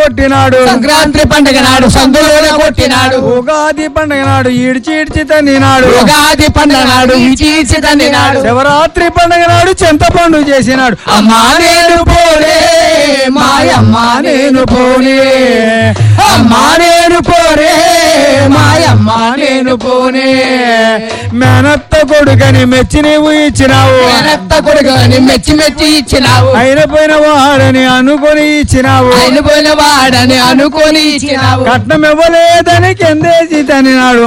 కొట్టినాడు సంక్రాంతి పండుగ నాడు సందులోన కొట్టినాడు ఉగాది పండుగ నాడు ఈడ్చి ఈడ్చి తన్నినాడు ఉగాది పండుగ నాడు ఇచి తండ్రినాడు శివరాత్రి పండుగ నాడు చింతపండు చేసినాడు అమ్మా నేను పోలే మాయమ్మ నేను పోలే అమ్మా నేను పోరే మాయమ్మ నేను పోనే మేనత్త కొడుకని మెచ్చి నీవు ఇచ్చినావు రక్త కొడుకుని మెచ్చి మెచ్చి ఇచ్చినావు అయిన పోయిన వాడని అనుకొని ఇచ్చినావు ఆయన పోయిన వాడని అనుకొని ఇచ్చినావు కట్నం ఇవ్వలేదని కిందేసి తనినాడు